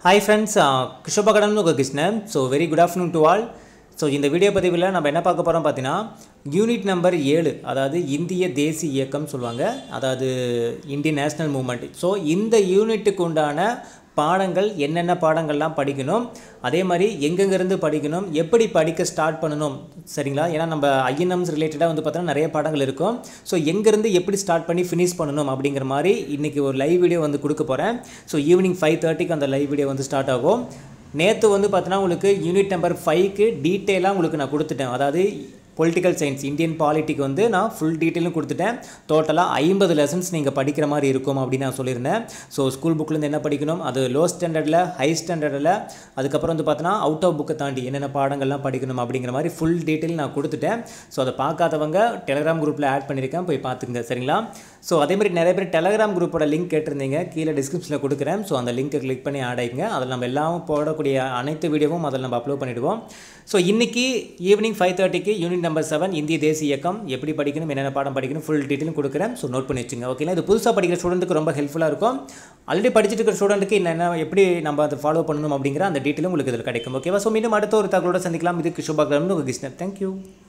hi friends கிருஷ்ணபகடம்னு உங்கள் Krishnan so very good afternoon to all so இந்த வீடியோ பதிவில் நம்ம என்ன பார்க்க போகிறோம் பார்த்தீங்கன்னா யூனிட் நம்பர் ஏழு அதாவது இந்திய தேசிய இயக்கம் சொல்லுவாங்க அதாவது இந்தியன் நேஷ்னல் மூமெண்ட் ஸோ இந்த யூனிட்டுக்கு உண்டான பாடங்கள் என்னென்ன பாடங்கள்லாம் படிக்கணும் அதே மாதிரி எங்கெங்கேருந்து படிக்கணும் எப்படி படிக்க ஸ்டார்ட் பண்ணணும் சரிங்களா ஏன்னா நம்ம ஐஎன்எம்ஸ் ரிலேட்டடாக வந்து பார்த்தோன்னா நிறைய பாடங்கள் இருக்கும் ஸோ எங்கேருந்து எப்படி ஸ்டார்ட் பண்ணி ஃபினிஷ் பண்ணணும் அப்படிங்கிற மாதிரி இன்றைக்கி ஒரு லைவ் வீடியோ வந்து கொடுக்க போகிறேன் ஸோ ஈவினிங் ஃபைவ் தேர்ட்டிக்கு அந்த லைவ் வீடியோ வந்து ஸ்டார்ட் ஆகும் நேற்று வந்து பார்த்தோன்னா உங்களுக்கு யூனிட் நம்பர் ஃபைவ்க்கு டீட்டெயிலாக உங்களுக்கு நான் கொடுத்துட்டேன் அதாவது பொலிட்டிக்கல் சயின்ஸ் இந்தியன் பாலிட்டிக் வந்து நான் ஃபுல் டீட்டெயிலும் கொடுத்துட்டேன் டோட்டலாக ஐம்பது லெசன்ஸ் நீங்கள் படிக்கிற மாதிரி இருக்கும் அப்படின்னு நான் சொல்லியிருந்தேன் ஸோ ஸ்கூல் புக்லேருந்து என்ன படிக்கணும் அது லோ ஸ்டாண்டர்டில் ஹை ஸ்டாண்டர்டில் அதுக்கப்புறம் வந்து பார்த்தோன்னா அவுட் ஆஃப் புக்கை தாண்டி என்னென்ன பாடங்கள்லாம் படிக்கணும் அப்படிங்கிற மாதிரி ஃபுல் டீட்டெயில் நான் கொடுத்துட்டேன் ஸோ அதை பார்க்காதவங்க டெலிகிராம் குரூப்பில் ஆட் பண்ணியிருக்கேன் போய் பார்த்துங்க சரிங்களா ஸோ அதே மாதிரி நிறைய பேர் டெலிகிராம் குரூப்போட லிங்க் கேட்டிருந்தீங்க கீழே டிஸ்கிரிப்ஷனில் கொடுக்குறேன் ஸோ அந்த லிங்க்கை கிளிக் பண்ணி ஆட் ஆகிங்க அதில் நம்ம எல்லாம் போடக்கூடிய அனைத்து வீடியோவும் அதில் நம்ம அப்லோட் பண்ணிவிடுவோம் ஸோ இன்றைக்கி ஈவினிங் ஃபைவ் தேர்ட்டிக்கு யூனிட் நம்பர் செவன் இந்திய தேசிய இயக்கம் எப்படி படிக்கணும் என்னென்ன பாடம் படிக்கணும் ஃபுல் டீட்டெயிலும் கொடுக்குறேன் ஸோ நோட் பண்ணி வச்சுங்க ஓகேங்களா இது புதுசாக படிக்கிற ஸ்டூடெண்ட்டுக்கு ரொம்ப ஹெல்ப்ஃபுல்லாக இருக்கும் ஆல்ரெடி படிச்சுட்டு இருக்கிற ஸ்டூடெண்ட்டுக்கு என்னென்ன எப்படி நம்ம அதை ஃபாலோ பண்ணணும் அப்படிங்கிற அந்த டீட்டெயிலும் உங்களுக்கு இதில் கிடைக்கும் ஓகேவா ஸோ மீண்டும் அடுத்த ஒரு தகவலோட சந்திக்கலாம் இது கிஷோபாகிராம்னு உங்கள் கிருஷ்ணன் தேங்க்யூ